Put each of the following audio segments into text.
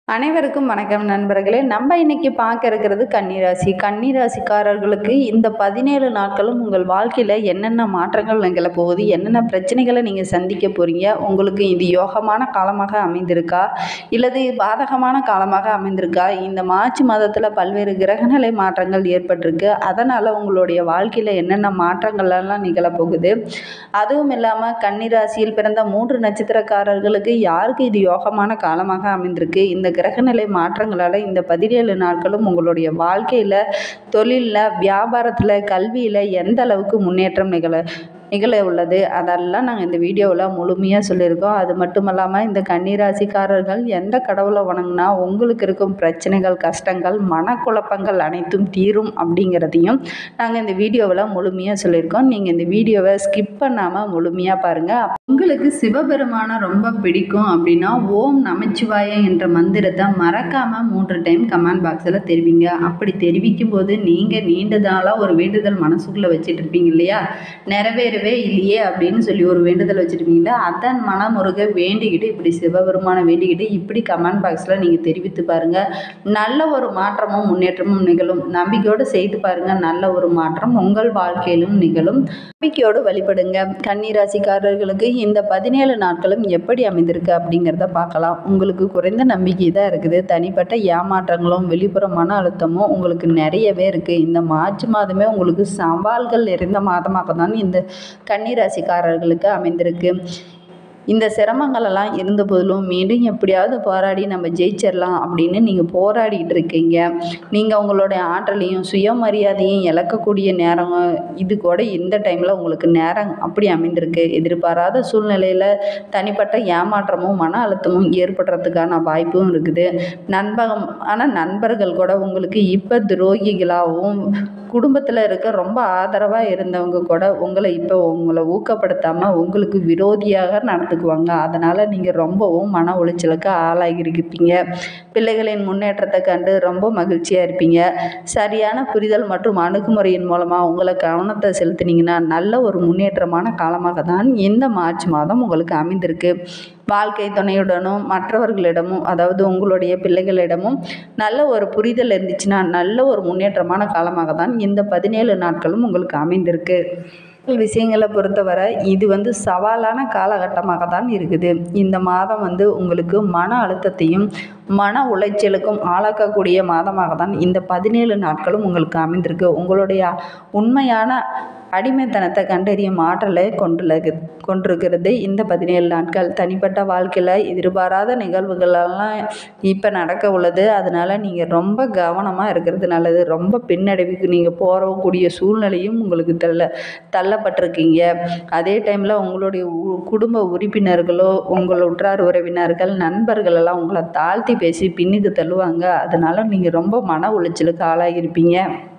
அனைவருக்கும் வணக்கம் நண்பர்களே நம்ம இன்னைக்கு பார்க்க இருக்கிறது கன்னிராசி கன்னிராசிக்காரர்களுக்கு இந்த பதினேழு நாட்களும் உங்கள் வாழ்க்கையில் என்னென்ன மாற்றங்கள் நிகழ போகுது என்னென்ன பிரச்சனைகளை நீங்கள் சந்திக்க போகிறீங்க உங்களுக்கு இது யோகமான காலமாக அமைந்திருக்கா இல்லது பாதகமான காலமாக அமைந்திருக்கா இந்த மார்ச் மாதத்தில் பல்வேறு கிரகநிலை மாற்றங்கள் ஏற்பட்டிருக்கு அதனால் உங்களுடைய வாழ்க்கையில் என்னென்ன மாற்றங்கள் எல்லாம் நிகழப்போகுது அதுவும் இல்லாமல் கன்னிராசியில் பிறந்த மூன்று நட்சத்திரக்காரர்களுக்கு யாருக்கு இது யோகமான காலமாக அமைந்திருக்கு இந்த கிரகநிலை மாற்றங்களால் இந்த பதினேழு நாட்களும் உங்களுடைய வாழ்க்கையில் தொழிலில் வியாபாரத்தில் கல்வியில் எந்த அளவுக்கு முன்னேற்றம் நிகழ நிகழ உள்ளது அதெல்லாம் நாங்கள் இந்த வீடியோவில் முழுமையாக சொல்லியிருக்கோம் அது மட்டும் இல்லாமல் இந்த கன்னிராசிக்காரர்கள் எந்த கடவுளை வணங்கினா உங்களுக்கு இருக்கும் பிரச்சனைகள் கஷ்டங்கள் மனக்குழப்பங்கள் அனைத்தும் தீரும் அப்படிங்கிறதையும் நாங்கள் இந்த வீடியோவில் முழுமையாக சொல்லியிருக்கோம் நீங்கள் இந்த வீடியோவை ஸ்கிப் பண்ணாமல் முழுமையாக பாருங்கள் உங்களுக்கு சிவபெருமானை ரொம்ப பிடிக்கும் அப்படின்னா ஓம் நமச்சிவாய என்ற மந்திரத்தை மறக்காமல் மூன்று டைம் கமெண்ட் பாக்ஸில் தெரிவிங்க அப்படி தெரிவிக்கும் போது நீங்கள் நீண்ட நாளாக ஒரு வேண்டுதல் மனசுக்குள்ளே வச்சுட்டு இருப்பீங்க இல்லையா நிறைவேறவே இல்லையே அப்படின்னு சொல்லி ஒரு வேண்டுதல் வச்சுருப்பீங்களா அதன் மனமுருக வேண்டிக்கிட்டு இப்படி சிவபெருமானை வேண்டிக்கிட்டு இப்படி கமெண்ட் பாக்ஸில் நீங்கள் தெரிவித்து பாருங்கள் நல்ல ஒரு மாற்றமும் முன்னேற்றமும் நிகழும் நம்பிக்கையோடு செய்து பாருங்கள் நல்ல ஒரு மாற்றம் உங்கள் வாழ்க்கையிலும் நிகழும் நம்பிக்கையோடு வழிபடுங்க கன்னிராசிக்காரர்களுக்கு இந்த பதினேழு நாட்களும் எப்படி அமைந்திருக்கு அப்படிங்கிறத பார்க்கலாம் உங்களுக்கு குறைந்த நம்பிக்கை தான் இருக்குது தனிப்பட்ட ஏமாற்றங்களும் வெளிப்புற மன அழுத்தமும் உங்களுக்கு நிறையவே இருக்குது இந்த மார்ச் மாதமே உங்களுக்கு சவால்கள் நிறைந்த மாதமாக தான் இந்த கன்னிராசிக்காரர்களுக்கு அமைந்திருக்கு இந்த சிரமங்களெல்லாம் இருந்த போதிலும் மீண்டும் எப்படியாவது போராடி நம்ம ஜெயிச்சிடலாம் அப்படின்னு நீங்கள் போராடிட்டு இருக்கீங்க நீங்கள் உங்களுடைய ஆற்றலையும் சுயமரியாதையும் இழக்கக்கூடிய நேரம் இது கூட இந்த டைமில் உங்களுக்கு நேரம் அப்படி அமைந்திருக்கு எதிர்பாராத சூழ்நிலையில் தனிப்பட்ட ஏமாற்றமும் மன அழுத்தமும் ஏற்படுறதுக்கான வாய்ப்பும் இருக்குது நண்பகம் ஆனால் நண்பர்கள் கூட உங்களுக்கு இப்போ துரோகிகளாகவும் குடும்பத்தில் இருக்க ரொம்ப ஆதரவாக இருந்தவங்க கூட உங்களை இப்போ உங்களை ஊக்கப்படுத்தாமல் உங்களுக்கு விரோதியாக நடந்துக்குவாங்க அதனால் நீங்கள் ரொம்பவும் மன உளைச்சலுக்கு ஆளாகியிருப்பீங்க பிள்ளைகளின் முன்னேற்றத்தை கண்டு ரொம்ப மகிழ்ச்சியாக இருப்பீங்க சரியான புரிதல் மற்றும் அணுகுமுறையின் மூலமாக உங்களை கவனத்தை செலுத்தினீங்கன்னா நல்ல ஒரு முன்னேற்றமான காலமாக தான் இந்த மார்ச் மாதம் உங்களுக்கு அமைந்திருக்கு வாழ்க்கை துணையுடனும் மற்றவர்களிடமும் அதாவது உங்களுடைய பிள்ளைகளிடமும் நல்ல ஒரு புரிதல் இருந்துச்சுன்னா நல்ல ஒரு முன்னேற்றமான காலமாக தான் இந்த பதினேழு நாட்களும் உங்களுக்கு அமைந்திருக்கு விஷயங்களை பொறுத்தவரை இது வந்து சவாலான காலகட்டமாக தான் இருக்குது இந்த மாதம் வந்து உங்களுக்கு மன அழுத்தத்தையும் மன உளைச்சலுக்கும் ஆளாக்கக்கூடிய மாதமாக தான் இந்த பதினேழு நாட்களும் உங்களுக்கு அமைந்திருக்கு உங்களுடைய உண்மையான அடிமைத்தனத்தை கண்டறியும் ஆற்றலை கொண்டுள்ளது கொண்டிருக்கிறது இந்த பதினேழு நாட்கள் தனிப்பட்ட வாழ்க்கையில் எதிர்பாராத நிகழ்வுகளெல்லாம் இப்போ நடக்க உள்ளது அதனால் நீங்கள் ரொம்ப கவனமாக இருக்கிறது நல்லது ரொம்ப பின்னடைவுக்கு நீங்கள் போகக்கூடிய சூழ்நிலையும் உங்களுக்கு தள்ள தள்ளப்பட்டிருக்கீங்க அதே டைமில் உங்களுடைய உ- குடும்ப உறுப்பினர்களோ உங்கள் உற்றார் உறவினர்கள் நண்பர்கள் எல்லாம் உங்களை தாழ்த்தி பேசி பின்னுக்கு தள்ளுவாங்க அதனால் நீங்கள் ரொம்ப மன உளைச்சலுக்கு ஆளாகியிருப்பீங்க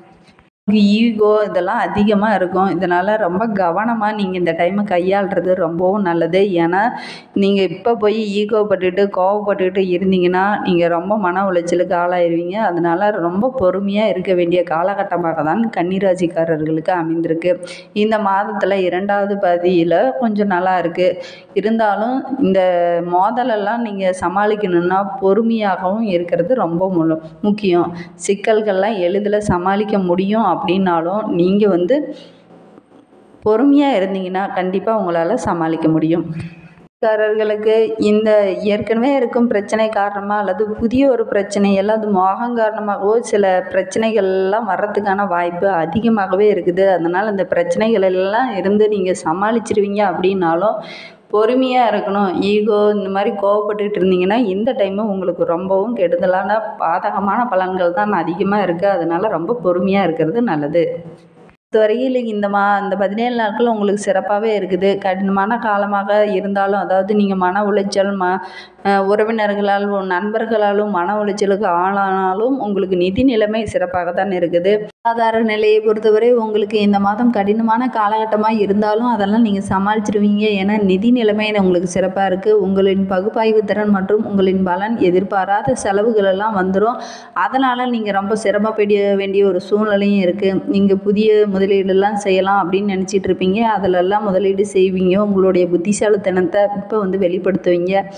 ஈகோ இதெல்லாம் அதிகமாக இருக்கும் இதனால் ரொம்ப கவனமாக நீங்கள் இந்த டைமை கையாளுறது ரொம்பவும் நல்லது ஏன்னா நீங்கள் இப்போ போய் ஈகோ பட்டுட்டு கோவப்பட்டுக்கிட்டு இருந்தீங்கன்னா நீங்கள் ரொம்ப மன உளைச்சலுக்கு ஆளாயிருவீங்க அதனால் ரொம்ப பொறுமையாக இருக்க வேண்டிய காலகட்டமாக தான் கன்னிராசிக்காரர்களுக்கு அமைந்திருக்கு இந்த மாதத்தில் இரண்டாவது பதியில் கொஞ்சம் நல்லா இருக்குது இருந்தாலும் இந்த மோதலெல்லாம் நீங்கள் சமாளிக்கணும்னா பொறுமையாகவும் இருக்கிறது ரொம்ப முழு முக்கியம் சிக்கல்கள்லாம் எளிதில் சமாளிக்க முடியும் அப்படின்னாலும் நீங்கள் வந்து பொறுமையாக இருந்தீங்கன்னா கண்டிப்பாக உங்களால் சமாளிக்க முடியும் காரர்களுக்கு இந்த ஏற்கனவே இருக்கும் பிரச்சனை காரணமாக அல்லது புதிய ஒரு பிரச்சனை அல்லது மோகம் காரணமாகவோ சில பிரச்சனைகள் எல்லாம் வர்றதுக்கான வாய்ப்பு அதிகமாகவே இருக்குது அதனால் இந்த பிரச்சனைகள் எல்லாம் இருந்து நீங்கள் சமாளிச்சிருவீங்க அப்படின்னாலும் பொறுமையாக இருக்கணும் ஈகோ இந்த மாதிரி கோவப்பட்டுட்டு இருந்தீங்கன்னா இந்த டைமு உங்களுக்கு ரொம்பவும் கெடுதலான பாதகமான பலன்கள் தான் அதிகமாக இருக்குது அதனால் ரொம்ப பொறுமையாக இருக்கிறது நல்லது இதுவரையில் இந்த மா இந்த பதினேழு நாட்கள் உங்களுக்கு சிறப்பாகவே இருக்குது கடினமான காலமாக இருந்தாலும் அதாவது நீங்கள் மன உளைச்சல் ம அஹ் உறவினர்களால் உன் நண்பர்களாலும் மன உளைச்சலுக்கு ஆளானாலும் உங்களுக்கு நிதி நிலைமை சிறப்பாக தான் இருக்குது ஆதார நிலையை பொறுத்தவரை உங்களுக்கு இந்த மாதம் கடினமான காலகட்டமாக இருந்தாலும் அதெல்லாம் நீங்கள் சமாளிச்சிருவீங்க ஏன்னா நிதி நிலைமை உங்களுக்கு சிறப்பாக இருக்குது உங்களின் பகுப்பாய்வு திறன் மற்றும் உங்களின் பலன் எதிர்பாராத செலவுகள் எல்லாம் வந்துடும் அதனால் நீங்கள் ரொம்ப சிரமப்பட வேண்டிய ஒரு சூழ்நிலையும் இருக்குது நீங்கள் புதிய முதலீடுலாம் செய்யலாம் அப்படின்னு நினச்சிட்டு இருப்பீங்க அதிலெல்லாம் முதலீடு செய்வீங்க உங்களுடைய புத்திசாலித்தனத்தை இப்போ வந்து வெளிப்படுத்துவீங்க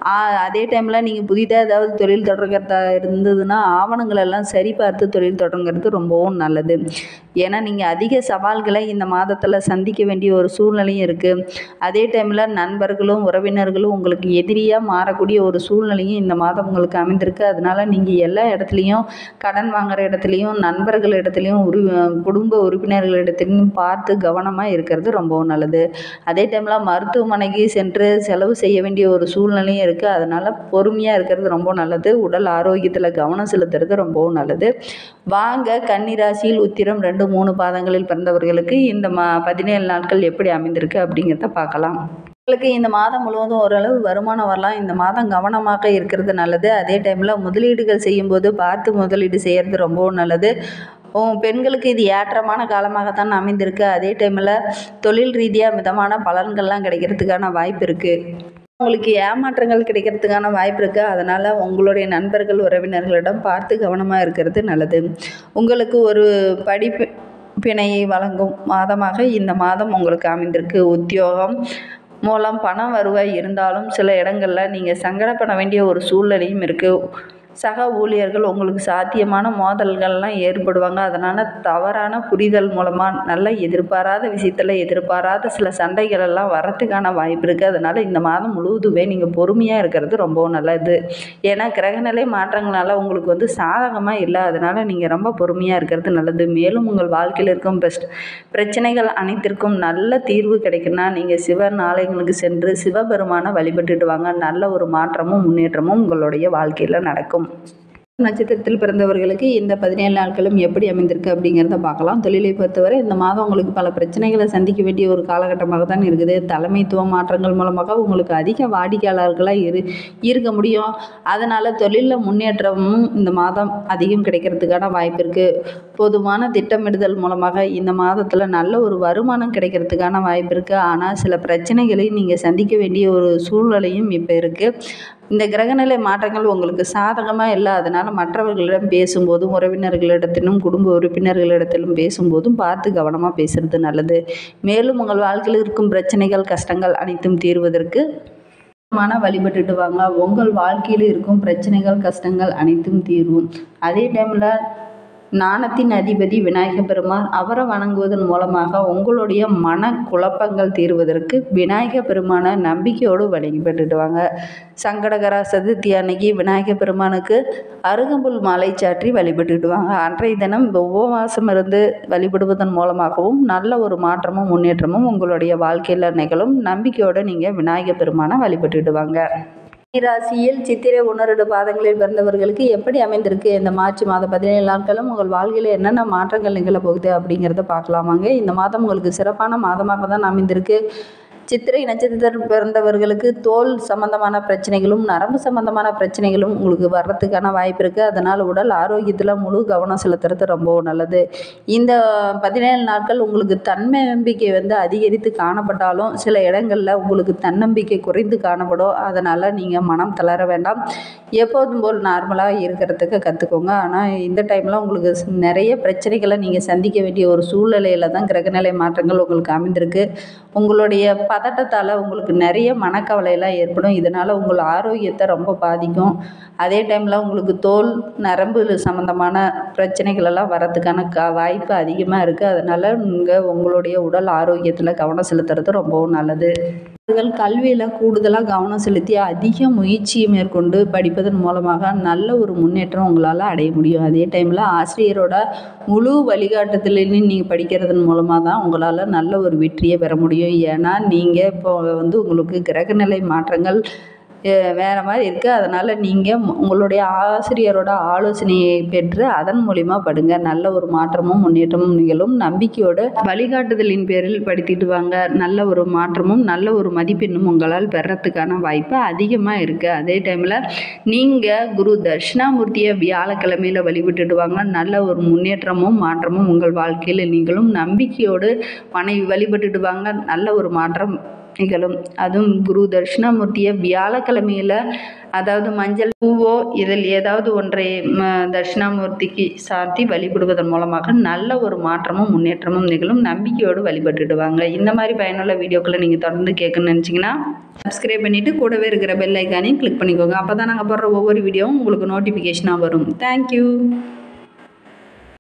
ஆ- அதே டைமில் நீங்கள் புதிதாக ஏதாவது தொழில் தொடங்குறதா இருந்ததுன்னா ஆவணங்கள் எல்லாம் சரி பார்த்து தொழில் தொடங்குறது ரொம்பவும் நல்லது ஏன்னா நீங்கள் அதிக சவால்களை இந்த மாதத்தில் சந்திக்க வேண்டிய ஒரு சூழ்நிலையும் இருக்குது அதே டைமில் நண்பர்களும் உறவினர்களும் உங்களுக்கு எதிரியாக மாறக்கூடிய ஒரு சூழ்நிலையும் இந்த மாதம் உங்களுக்கு அமைந்திருக்கு அதனால நீங்கள் எல்லா இடத்துலையும் கடன் வாங்குற இடத்துலையும் நண்பர்கள் இடத்துலையும் உரு குடும்ப உறுப்பினர்கள் இடத்துலையும் பார்த்து கவனமாக இருக்கிறது ரொம்பவும் நல்லது அதே டைமில் மருத்துவமனைக்கு சென்று செலவு செய்ய வேண்டிய ஒரு சூழ்நிலையும் இருக்குது அதனால் பொறுமையாக இருக்கிறது ரொம்ப நல்லது உடல் ஆரோக்கியத்தில் கவனம் செலுத்துறது ரொம்பவும் நல்லது வாங்க கன்னிராசியில் உத்திரம் ரெண்டு மூணு பாதங்களில் பிறந்தவர்களுக்கு இந்த மா பதினேழு நாட்கள் எப்படி அமைந்திருக்கு அப்படிங்கிறத பார்க்கலாம் உங்களுக்கு இந்த மாதம் முழுவதும் ஓரளவு வருமானம் வரலாம் இந்த மாதம் கவனமாக இருக்கிறது நல்லது அதே டைமில் முதலீடுகள் செய்யும்போது பார்த்து முதலீடு செய்கிறது ரொம்பவும் நல்லது உம், பெண்களுக்கு இது ஏற்றமான காலமாகத்தான் அமைந்திருக்கு அதே டைமில் தொழில் ரீதியாக மிதமான பலன்கள்லாம் கிடைக்கிறதுக்கான வாய்ப்பு இருக்குது உங்களுக்கு ஏமாற்றங்கள் கிடைக்கிறதுக்கான வாய்ப்பு இருக்குது அதனால் உங்களுடைய நண்பர்கள் உறவினர்களிடம் பார்த்து கவனமாக இருக்கிறது நல்லது உங்களுக்கு ஒரு படிப்பு பிணையை வழங்கும் மாதமாக இந்த மாதம் உங்களுக்கு அமைந்திருக்கு உத்தியோகம் மூலம் பண வருவாய் இருந்தாலும் சில இடங்களில் நீங்கள் சங்கடப்பட வேண்டிய ஒரு சூழ்நிலையும் இருக்குது சக ஊழியர்கள் உங்களுக்கு சாத்தியமான மோதல்கள்லாம் ஏற்படுவாங்க அதனால் தவறான புரிதல் மூலமாக நல்ல எதிர்பாராத விஷயத்தில் எதிர்பாராத சில சண்டைகள் எல்லாம் வரத்துக்கான வாய்ப்பு இருக்குது அதனால் இந்த மாதம் முழுவதுமே நீங்கள் பொறுமையாக இருக்கிறது ரொம்பவும் நல்லது ஏன்னா கிரகநிலை மாற்றங்களால் உங்களுக்கு வந்து சாதகமாக இல்லை அதனால் நீங்கள் ரொம்ப பொறுமையாக இருக்கிறது நல்லது மேலும் உங்கள் வாழ்க்கையில் இருக்கும் பெஸ்ட் பிரச்சனைகள் அனைத்திற்கும் நல்ல தீர்வு கிடைக்குன்னா நீங்கள் சிவன் ஆலயங்களுக்கு சென்று சிவபெருமானை வழிபட்டுட்டு வாங்க நல்ல ஒரு மாற்றமும் முன்னேற்றமும் உங்களுடைய வாழ்க்கையில் நடக்கும் நட்சத்திரத்தில் பிறந்தவர்களுக்கு இந்த பதினேழு நாட்களும் எப்படி அமைந்திருக்கு அப்படிங்கிறத பார்க்கலாம் தொழிலை பொறுத்தவரை இந்த மாதம் உங்களுக்கு பல பிரச்சனைகளை சந்திக்க வேண்டிய ஒரு காலகட்டமாக தான் இருக்குது தலைமைத்துவ மாற்றங்கள் மூலமாக உங்களுக்கு அதிக வாடிக்கையாளர்களாக இரு இருக்க முடியும் அதனால் தொழிலில் முன்னேற்றமும் இந்த மாதம் அதிகம் கிடைக்கிறதுக்கான வாய்ப்பு இருக்குது பொதுவான திட்டமிடுதல் மூலமாக இந்த மாதத்தில் நல்ல ஒரு வருமானம் கிடைக்கிறதுக்கான வாய்ப்பு இருக்குது ஆனால் சில பிரச்சனைகளை நீங்கள் சந்திக்க வேண்டிய ஒரு சூழ்நிலையும் இப்போ இருக்குது இந்த கிரகநிலை மாற்றங்கள் உங்களுக்கு சாதகமாக இல்லை அதனால் மற்றவர்களிடம் பேசும்போதும் உறவினர்களிடத்திலும் குடும்ப உறுப்பினர்களிடத்திலும் பேசும்போதும் பார்த்து கவனமாக பேசுறது நல்லது மேலும் உங்கள் வாழ்க்கையில் இருக்கும் பிரச்சனைகள் கஷ்டங்கள் அனைத்தும் தீர்வதற்கு மன வழிபட்டுட்டு வாங்க உங்கள் வாழ்க்கையில் இருக்கும் பிரச்சனைகள் கஷ்டங்கள் அனைத்தும் தீர்வும் அதே டைமில் ஞானத்தின் அதிபதி விநாயக பெருமான் அவரை வணங்குவதன் மூலமாக உங்களுடைய மன குழப்பங்கள் தீர்வதற்கு விநாயக பெருமானை நம்பிக்கையோடு வழிபட்டுட்டு வாங்க சங்கடகரா சதுர்த்தி அன்னைக்கு விநாயக பெருமானுக்கு அருகம்புல் மாலை சாற்றி வழிபட்டுட்டு வாங்க அன்றைய தினம் உபவாசம் இருந்து வழிபடுவதன் மூலமாகவும் நல்ல ஒரு மாற்றமும் முன்னேற்றமும் உங்களுடைய வாழ்க்கையில் நிகழும் நம்பிக்கையோடு நீங்கள் விநாயக பெருமானை வழிபட்டுட்டு வாங்க ராசியில் சித்திரை ஒன்று பாதங்களில் பிறந்தவர்களுக்கு எப்படி அமைந்திருக்கு இந்த மார்ச் மாதம் பதினேழு நாட்களும் உங்கள் வாழ்க்கையில் என்னென்ன மாற்றங்கள் நிகழப் போகுது அப்படிங்கிறத பார்க்கலாமாங்க இந்த மாதம் உங்களுக்கு சிறப்பான மாதமாக தான் அமைந்திருக்கு சித்திரை நட்சத்திரம் பிறந்தவர்களுக்கு தோல் சம்பந்தமான பிரச்சனைகளும் நரம்பு சம்பந்தமான பிரச்சனைகளும் உங்களுக்கு வர்றதுக்கான வாய்ப்பு இருக்குது அதனால் உடல் ஆரோக்கியத்தில் முழு கவனம் செலுத்துறது ரொம்பவும் நல்லது இந்த பதினேழு நாட்கள் உங்களுக்கு தன்னம்பிக்கை வந்து அதிகரித்து காணப்பட்டாலும் சில இடங்களில் உங்களுக்கு தன்னம்பிக்கை குறைந்து காணப்படும் அதனால் நீங்கள் மனம் தளர வேண்டாம் எப்போதும் போல் நார்மலாக இருக்கிறதுக்கு கற்றுக்கோங்க ஆனால் இந்த டைமில் உங்களுக்கு ஸ்- நிறைய பிரச்சனைகளை நீங்கள் சந்திக்க வேண்டிய ஒரு சூழ்நிலையில் தான் கிரகநிலை மாற்றங்கள் உங்களுக்கு அமைந்திருக்கு உங்களுடைய பதட்டத்தால் உங்களுக்கு நிறைய மனக்கவலையெல்லாம் ஏற்படும் இதனால் உங்கள் ஆரோக்கியத்தை ரொம்ப பாதிக்கும் அதே டைமில் உங்களுக்கு தோல் நரம்பு சம்மந்தமான பிரச்சனைகள் எல்லாம் வரதுக்கான க வாய்ப்பு அதிகமாக இருக்குது அதனால் நீங்கள் உங்களுடைய உடல் ஆரோக்கியத்தில் கவனம் செலுத்துறது ரொம்பவும் நல்லது அவர்கள் கல்வியில் கூடுதலாக கவனம் செலுத்தி அதிக முயற்சியை மேற்கொண்டு படிப்பதன் மூலமாக நல்ல ஒரு முன்னேற்றம் உங்களால் அடைய முடியும் அதே டைமில் ஆசிரியரோட முழு வழிகாட்டுதலையும் நீங்கள் படிக்கிறதன் மூலமாக தான் உங்களால் நல்ல ஒரு வெற்றியை பெற முடியும் ஏன்னா நீங்கள் இப்போ வந்து உங்களுக்கு கிரகநிலை மாற்றங்கள் அஹ், வேற மாதிரி இருக்குது அதனால் நீங்கள் உங்களுடைய ஆசிரியரோட ஆலோசனையை பெற்று அதன் மூலிமா படுங்க நல்ல ஒரு மாற்றமும் முன்னேற்றமும் நிகழும் நம்பிக்கையோட வழிகாட்டுதலின் பேரில் படித்துட்டு வாங்க நல்ல ஒரு மாற்றமும் நல்ல ஒரு மதிப்பெண்ணும் உங்களால் பெறத்துக்கான வாய்ப்பு அதிகமாக இருக்குது அதே டைமில் நீங்கள் குரு தட்சிணாமூர்த்தியை வியாழக்கிழமையில் வழிபட்டுட்டு வாங்க நல்ல ஒரு முன்னேற்றமும் மாற்றமும் உங்கள் வாழ்க்கையில் நீங்களும் நம்பிக்கையோடு வணங்கி வழிபட்டுட்டு வாங்க நல்ல ஒரு மாற்றம் நிகழும் அதுவும் குரு தட்சிணாமூர்த்தியை வியாழக்கிழமையில் அதாவது மஞ்சள் பூவோ இதில் ஏதாவது ஒன்றை ம தட்சிணாமூர்த்திக்கு சாத்தி வழிபடுவதன் மூலமாக நல்ல ஒரு மாற்றமும் முன்னேற்றமும் நிகழும் நம்பிக்கையோடு வழிபட்டுடுவாங்க இந்த மாதிரி பயனுள்ள வீடியோக்களை நீங்கள் தொடர்ந்து கேட்கணும்னு நினச்சிங்கன்னா சப்ஸ்கிரைப் பண்ணிவிட்டு கூடவே இருக்கிற பெல் ஐக்கானையும் கிளிக் பண்ணிக்கோங்க அப்போ தான் நாங்கள் போடுற ஒவ்வொரு வீடியோவும் உங்களுக்கு நோட்டிஃபிகேஷனாக வரும் தேங்க்யூ